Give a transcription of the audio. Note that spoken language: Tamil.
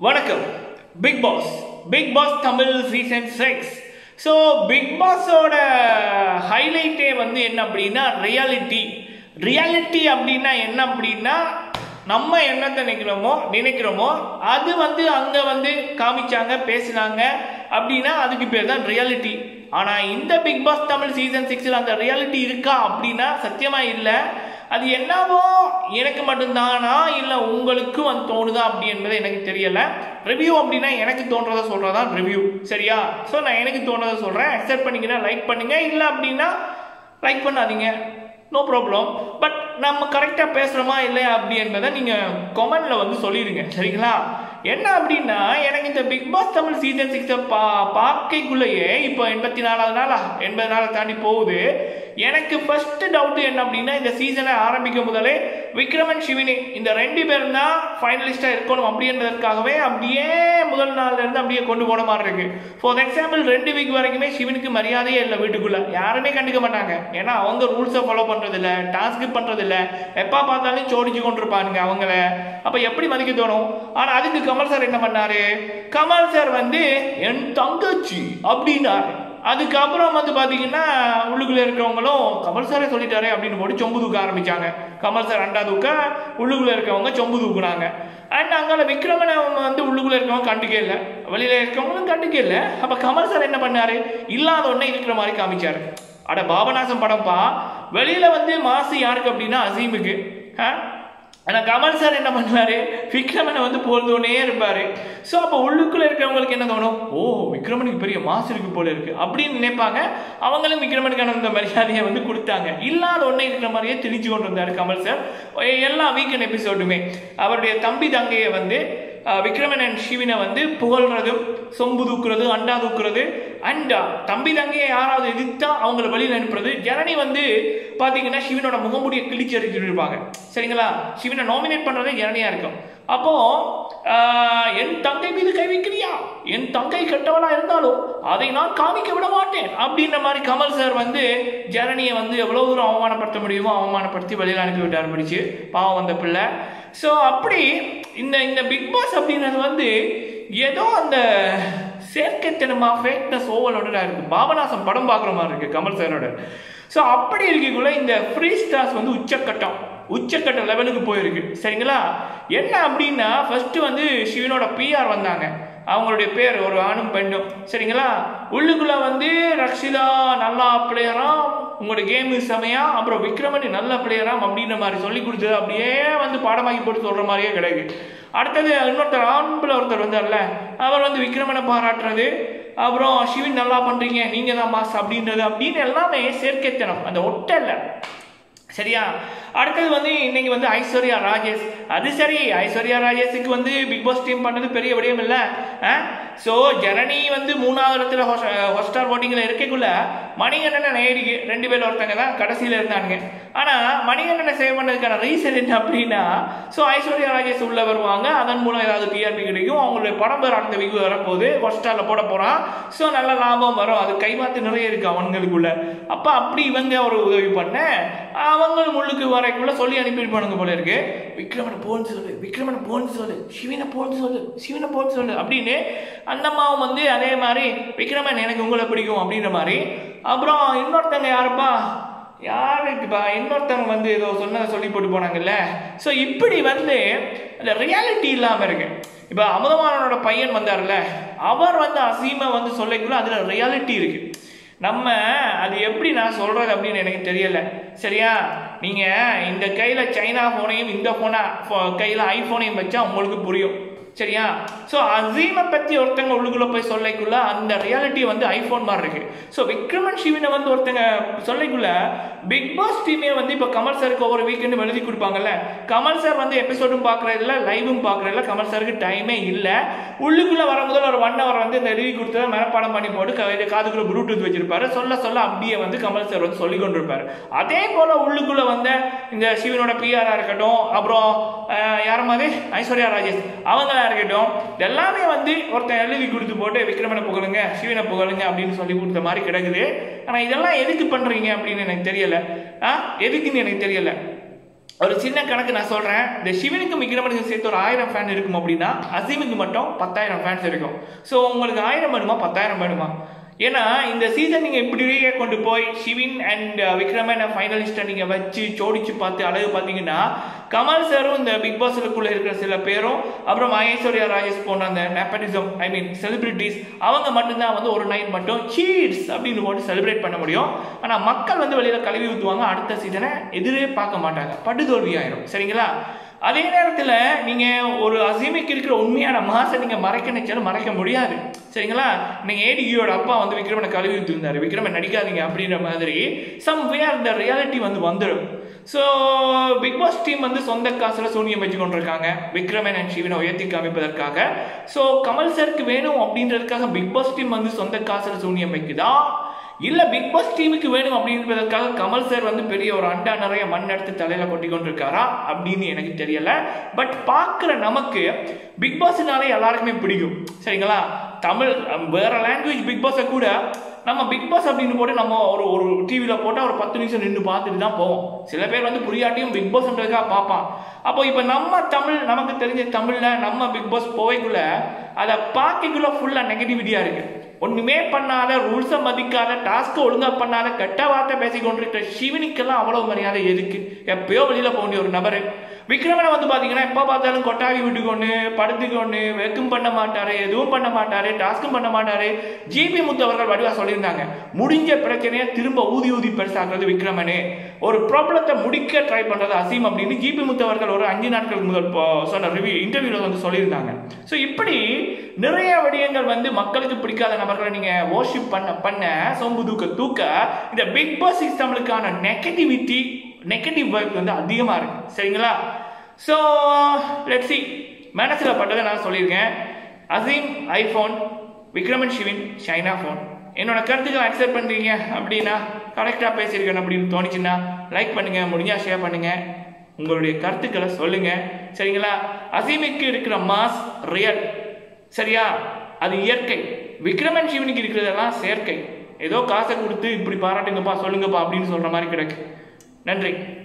வணக்கம் big boss big boss Tamil season six so big பாஸோட ஹைலைட்டே வந்து என்ன அப்படின்னா ரியாலிட்டி ரியாலிட்டி அப்படின்னா என்ன அப்படின்னா நம்ம என்னத்தை நினைக்கிறோமோ நினைக்கிறோமோ அது வந்து அங்கே வந்து காமிச்சாங்க பேசினாங்க அப்படின்னா அதுக்கு பேர் தான் ரியாலிட்டி ஆனால் இந்த பிக் பாஸ் தமிழ் சீசன் சிக்ஸில் அந்த ரியாலிட்டி இருக்கா அப்படின்னா சத்தியமாக இல்லை அது என்னவோ எனக்கு மட்டும்தானா இல்லை உங்களுக்கும் அது தோணுதா அப்படி என்பது எனக்கு தெரியல ரிவ்யூ அப்படின்னா எனக்கு தோன்றதை சொல்கிறதா ரிவ்யூ சரியா ஸோ நான் எனக்கு தோன்றதை சொல்கிறேன் அக்செப்ட் பண்ணிக்கிறேன் லைக் பண்ணுங்க இல்லை அப்படின்னா லைக் பண்ணாதீங்க நோ ப்ராப்ளம் பட் நம்ம கரெக்டாக பேசுகிறோமா இல்லையா அப்படி என்பதை நீங்கள் கமெண்டில் வந்து சொல்லிடுங்க சரிங்களா என்ன அப்படின்னா எனக்கு இந்த பிக் பாஸ் தமிழ் சீசன் சிக்ஸை பா பார்க்கைக்குள்ளேயே இப்போ எண்பத்தி நாலாவது நாளா எண்பது நாளை தாண்டி போகுது எனக்கு ஃபர்ஸ்ட் டவுட் என்ன அப்படின்னா இந்த சீசனை ஆரம்பிக்கும் முதலே விக்ரமன் சிவினி இந்த ரெண்டு பேரும் தான் ஃபைனலிஸ்டாக இருக்கணும் அப்படின்றதுக்காகவே அப்படியே முதல் நாள்ல இருந்து அப்படியே கொண்டு போன மாதிரி இருக்கு ஃபார் எக்ஸாம்பிள் ரெண்டு வீக் வரைக்குமே சிவனுக்கு மரியாதையே இல்லை வீட்டுக்குள்ள யாருமே கண்டுக்க மாட்டாங்க ஏன்னா அவங்க ரூல்ஸை ஃபாலோ பண்றது இல்ல டாஸ்க் பண்றது இல்ல எப்ப பார்த்தாலும் சோடிச்சு கொண்டிருப்பானுங்க அவங்கள அப்ப எப்படி மதிக்க தோணும் ஆனா அதுக்கு கமல் சார் என்ன பண்ணாரு கமல் சார் வந்து என் தங்கச்சி அப்படின்னாரு அதுக்கப்புறம் வந்து பார்த்தீங்கன்னா உள்ளுக்குள்ளே இருக்கிறவங்களும் கமல் சாரே சொல்லிட்டாரே அப்படின்னு போட்டு சொம்பு தூக்க ஆரம்பிச்சாங்க கமல் சார் அண்டா தூக்க உள்ளுக்குள்ளே இருக்கவங்க சொம்பு தூக்குனாங்க அண்ட் அங்கே விக்ரமனை வந்து உள்ளுக்குள்ளே இருக்கவங்க கண்டுக்கே இல்லை வெளியில் இருக்கவங்களும் கண்டுக்கே இல்லை அப்போ கமல் சார் என்ன பண்ணாரு இல்லாத ஒன்றே இருக்கிற மாதிரி காமிச்சாரு அட பாபநாசம் படம்ப்பா வெளியில வந்து மாசு யாருக்கு அப்படின்னா அசீமுக்கு ஆனால் கமல் சார் என்ன பண்ணுவாரு விக்ரமனை வந்து போர்ந்தோடனே இருப்பாரு ஸோ அப்போ உள்ளுக்குள்ள இருக்கிறவங்களுக்கு என்ன தோணும் ஓ விக்ரமனுக்கு பெரிய மாசு இருக்கு போல இருக்கு அப்படின்னு நினைப்பாங்க அவங்களும் விக்ரமனுக்கான அந்த மரியாதையை வந்து கொடுத்தாங்க இல்லாத ஒன்றே இருக்கிற மாதிரியே திணிச்சு கொண்டு வந்தார் கமல் சார் எல்லா வீக்கெண்ட் எபிசோடுமே அவருடைய தம்பி தங்கையை வந்து விக்ரமன் அண்ட் சிவினை வந்து புகழ்றதும் சொம்பு தூக்குறது அண்டா தூக்குறது அண்ட் தம்பி தங்கையை யாராவது எதிர்த்தா அவங்கள வழியில் அனுப்புறது ஜனனி வந்து பார்த்தீங்கன்னா சிவனோட முகமுடியை கிழிச்சு அடிச்சுட்டு இருப்பாங்க சரிங்களா சிவனை நாமினேட் பண்ணுறதே ஜனனியா இருக்கும் அப்போ என் தங்கை மீது கை வைக்கிறியா என் தங்கை கெட்டவளா இருந்தாலும் அதை நான் காமிக்க விட மாட்டேன் அப்படின்ற மாதிரி கமல் சார் வந்து ஜனனியை வந்து எவ்வளோ தூரம் அவமானப்படுத்த முடியுமோ அவமானப்படுத்தி வெளியில் அனுப்பி விட்டார் பிடிச்சு பாவம் வந்த பிள்ளை ஸோ அப்படி இந்த இந்த பிக் பாஸ் அப்படின்றது வந்து ஏதோ அந்த செயற்கைத்தனமா ஃபேக்னஸ் ஓவலோட இருக்கு பாபநாசம் படம் பார்க்குற மாதிரி இருக்கு கமல் சாரோட ஸோ அப்படி இருக்கக்குள்ள இந்த ஃப்ரீ ஸ்டார்ஸ் வந்து உச்சக்கட்டம் உச்சக்கட்ட லெவலுக்கு போயிருக்கு சரிங்களா என்ன அப்படின்னா ஃபர்ஸ்ட் வந்து சிவனோட பிஆர் வந்தாங்க அவங்களுடைய பேர் ஒரு ஆணும் பெண்ணும் சரிங்களா உள்ளுக்குள்ள வந்து ரக்ஷிதா நல்லா பிளேயராம் உங்களோட கேமு செமையா அப்புறம் விக்ரமணி நல்ல பிளேயராம் அப்படின்ற மாதிரி சொல்லி கொடுத்தது அப்படியே வந்து பாடமாக்கி போட்டு சொல்ற மாதிரியே கிடையாது அடுத்தது இன்னொருத்தர் ஆண்பில் ஒருத்தர் வந்தார்ல அவர் வந்து விக்ரமனை பாராட்டுறது அப்புறம் சிவின் நல்லா பண்றீங்க நீங்க தான் மாஸ் அப்படின்றது அப்படின்னு எல்லாமே செயற்கைத்தனம் அந்த ஒட்டல்ல சரியா அடுத்தது வந்து இன்னைக்கு வந்து ஐஸ்வர்யா ராஜேஷ் அது சரி ஐஸ்வர்யா ராஜேஷுக்கு வந்து பிக் பாஸ் டீம் பண்ணது பெரிய விடயம் இல்லை ஸோ ஜனனி வந்து மூணாவது இடத்துல ஹொஸ்டார் ஓட்டிங்கில் இருக்கக்குள்ள மணிகண்டனை நேடிக்கு ரெண்டு பேர் ஒருத்தங்க தான் கடைசியில் இருந்தாங்க ஆனால் மணிகண்டனை சேவ் பண்ணதுக்கான ரீசன் என்ன அப்படின்னா ஸோ ஐஸ்வர்யா ராஜேஷ் உள்ள வருவாங்க அதன் மூலம் ஏதாவது டிஆர்பி கிடைக்கும் அவங்களுடைய படம் பேர் அடுத்த வீக் வரப்போகுது ஹொஸ்டாரில் போட போகிறான் ஸோ நல்ல லாபம் வரும் அது கைமாத்து நிறைய இருக்கு அவங்களுக்குள்ள அப்போ அப்படி இவங்க ஒரு உதவி பண்ண அவங்களும் உள்ளுக்கு வரைக்குள்ள சொல்லி அனுப்பியிருப்பானுங்க போல இருக்கு விக்ரமனை போன்னு சொல்லு விக்ரமனை போன்னு சொல்லு சிவனை போன்னு சொல்லு சிவனை போன்னு சொல்லு அப்படின்னு அந்த அம்மாவும் வந்து அதே மாதிரி விக்ரமன் எனக்கு உங்களை பிடிக்கும் அப்படின்ற மாதிரி அப்புறம் இன்னொருத்தங்க யாருப்பா யாருக்குப்பா இன்னொருத்தவங்க வந்து ஏதோ சொன்னதை சொல்லி போட்டு போனாங்கல்ல ஸோ இப்படி வந்து அந்த ரியாலிட்டி இல்லாமல் இருக்கு இப்போ அமுதமானோட பையன் வந்தார்ல அவர் வந்து அசீமை வந்து சொல்லிக்குள்ள அதில் ரியாலிட்டி இருக்கு நம்ம அது எப்படி நான் சொல்றது அப்படின்னு எனக்கு தெரியல சரியா நீங்க இந்த கையில சைனா போனையும் இந்த போனை கையில ஐபோனையும் வச்சா உங்களுக்கு புரியும் சரியா ஸோ அசீமை பற்றி ஒருத்தங்க உள்ளுக்குள்ள போய் சொல்லிக்குள்ள அந்த ரியாலிட்டி வந்து ஐஃபோன் மாதிரி இருக்கு ஸோ விக்ரமன் சிவினை வந்து ஒருத்தங்க சொல்லிக்குள்ள பிக் பாஸ் டீமே வந்து இப்போ கமல் சாருக்கு ஒவ்வொரு வீக்கெண்டு எழுதி கொடுப்பாங்கல்ல கமல் சார் வந்து எபிசோடும் பார்க்குறதில்ல லைவும் பார்க்குறதில்ல கமல் சாருக்கு டைமே இல்லை உள்ளுக்குள்ள வர முதல் ஒரு ஒன் ஹவர் வந்து இந்த எழுதி கொடுத்ததை மனப்பாடம் பண்ணி போட்டு காதுக்குள்ள ப்ளூடூத் வச்சிருப்பாரு சொல்ல சொல்ல அப்படியே வந்து கமல் சார் வந்து சொல்லி கொண்டிருப்பாரு அதே போல உள்ளுக்குள்ள வந்த இந்த சிவனோட பிஆரா இருக்கட்டும் அப்புறம் யார மாதிரி ஐஸ்வர்யா ராஜேஷ் அவங்க இருக்கட்டும் எல்லாமே வந்து ஒருத்தன் எழுதி கொடுத்து போட்டு விக்ரமனை புகழுங்க சிவனை புகழுங்க அப்படின்னு சொல்லி கொடுத்த மாதிரி கிடக்குது ஆனால் இதெல்லாம் எதுக்கு பண்ணுறீங்க அப்படின்னு எனக்கு தெரியல ஆ எதுக்குன்னு எனக்கு தெரியல ஒரு சின்ன கணக்கு நான் சொல்றேன் இந்த சிவனுக்கும் விக்ரமனுக்கும் சேர்த்து ஒரு ஆயிரம் ஃபேன் இருக்கும் அப்படின்னா அசீமுக்கு மட்டும் பத்தாயிரம் ஃபேன்ஸ் இருக்கும் ஸோ உங்களுக்கு ஆயிரம் வேணுமா பத்தாயிரம் வேணுமா ஏன்னா இந்த சீசன் நீங்க இப்படியே கொண்டு போய் சிவின் அண்ட் விக்ரமன் ஃபைனலிஸ்ட்டை நீங்க வச்சு ஜோடிச்சு பார்த்து அழகு பார்த்தீங்கன்னா கமல் சாரும் இந்த பிக் பாஸ்க்குள்ள இருக்கிற சில பேரும் அப்புறம் ஐஸ்வர்யா ராஜேஷ் போன்ற அந்த நெப்பனிசம் ஐ மீன் செலிபிரிட்டிஸ் அவங்க மட்டும்தான் வந்து ஒரு நைட் மட்டும் சீட்ஸ் அப்படின்னு போட்டு செலிப்ரேட் பண்ண முடியும் ஆனா மக்கள் வந்து வெளியில கழுவி ஊற்றுவாங்க அடுத்த சீசனை எதிரே பார்க்க மாட்டாங்க படுதோல்வி ஆயிரும் சரிங்களா அதே நேரத்தில் நீங்கள் ஒரு அசீமிக்கு இருக்கிற உண்மையான மாசை நீங்கள் மறைக்க நினைச்சாலும் மறைக்க முடியாது சரிங்களா நீங்கள் ஏடிகியோட அப்பா வந்து விக்ரமனை கழுவி இருந்தார் விக்ரமன் நடிக்காதீங்க அப்படின்ற மாதிரி சம் வே அந்த ரியாலிட்டி வந்து வந்துடும் ஸோ பிக் பாஸ் டீம் வந்து சொந்த காசில் சூனியம் வச்சு கொண்டிருக்காங்க விக்ரமன் அண்ட் சிவனை உயர்த்தி காமிப்பதற்காக ஸோ கமல் சருக்கு வேணும் அப்படின்றதுக்காக பிக் பாஸ் டீம் வந்து சொந்த காசில் சூனியம் வைக்குதா இல்ல பிக் பாஸ் டீமுக்கு வேணும் அப்படின்றதுக்காக கமல் சார் வந்து பெரிய ஒரு அண்டா நிறைய மண் எடுத்து தலையில கொட்டி கொண்டிருக்காரா அப்படின்னு எனக்கு தெரியல பட் பார்க்குற நமக்கு பிக் பாஸ்னாலே எல்லாருக்குமே பிடிக்கும் சரிங்களா தமிழ் வேற லாங்குவேஜ் பிக் பாஸை கூட நம்ம பிக் பாஸ் அப்படின்னு போட்டு நம்ம ஒரு ஒரு டிவியில் போட்டால் ஒரு பத்து நிமிஷம் நின்று பார்த்துட்டு தான் போவோம் சில பேர் வந்து புரியாட்டியும் பிக் பாஸ்ன்றதுக்காக பார்ப்பான் அப்போ இப்போ நம்ம தமிழ் நமக்கு தெரிஞ்ச தமிழில் நம்ம பிக் பாஸ் போவைக்குள்ள அதை பார்க்கக்குள்ள ஃபுல்லாக நெகட்டிவிட்டியாக இருக்கு ஒண்ணுமே பண்ணாத ரூல்ஸை மதிக்காத டாஸ்க்கை ஒழுங்கா பண்ணாத கெட்ட வார்த்தை பேசி கொண்டிருக்கிற சிவனிக்கெல்லாம் அவ்வளவு மரியாதை எதுக்கு எப்பயோ வெளியில போக வேண்டிய ஒரு நபர் விக்ரமனை வந்து பாத்தீங்கன்னா எப்ப பார்த்தாலும் கொட்டாவி விட்டுக்கொண்டு படுத்துக்கொண்டு வெக்கும் பண்ண மாட்டாரு எதுவும் பண்ண மாட்டாரு டாஸ்க்கும் பண்ண மாட்டாரு ஜிபி முத்து அவர்கள் வடிவா சொல்லியிருந்தாங்க முடிஞ்ச பிரச்சனையை திரும்ப ஊதி ஊதி பெருசாக்குறது விக்ரமனு ஒரு ப்ராப்ளத்தை முடிக்க ட்ரை பண்றது அசீம் அப்படின்னு ஜிபி முத்து அவர்கள் ஒரு அஞ்சு நாட்களுக்கு முதல் போ- சொன்ன ரிவ்யூ இன்டர்வியூல வந்து சொல்லியிருந்தாங்க ஸோ இப்படி நிறைய விடயங்கள் வந்து மக்களுக்கு பிடிக்காத நபர்களை நீங்க ஓர்ஷிப் பண்ண பண்ண சொம்பு தூக்க தூக்க இந்த பிக் பாஸ் சிஸ்டம்களுக்கான நெகட்டிவிட்டி நெகட்டிவ் வைப் வந்து அதிகமா இருக்கு சரிங்களா ஸோ லெட் சி மனசில் பட்டதை நான் சொல்லியிருக்கேன் Azeem iPhone Vikraman Shivin China phone என்னோட கருத்துக்களை அக்செப்ட் பண்றீங்க அப்படின்னா கரெக்டாக பேசியிருக்கேன் அப்படின்னு தோணுச்சுன்னா லைக் பண்ணுங்க முடிஞ்சா ஷேர் பண்ணுங்க உங்களுடைய கருத்துக்களை சொல்லுங்க சரிங்களா அசீமுக்கு இருக்கிற மாஸ் ரியல் சரியா அது இயற்கை விக்ரமன் சிவனுக்கு இருக்கிறதெல்லாம் செயற்கை ஏதோ காசை கொடுத்து இப்படி பாராட்டுங்கப்பா சொல்லுங்கப்பா அப்படின்னு சொல்ற மாதிரி கிடக்கு நன்றி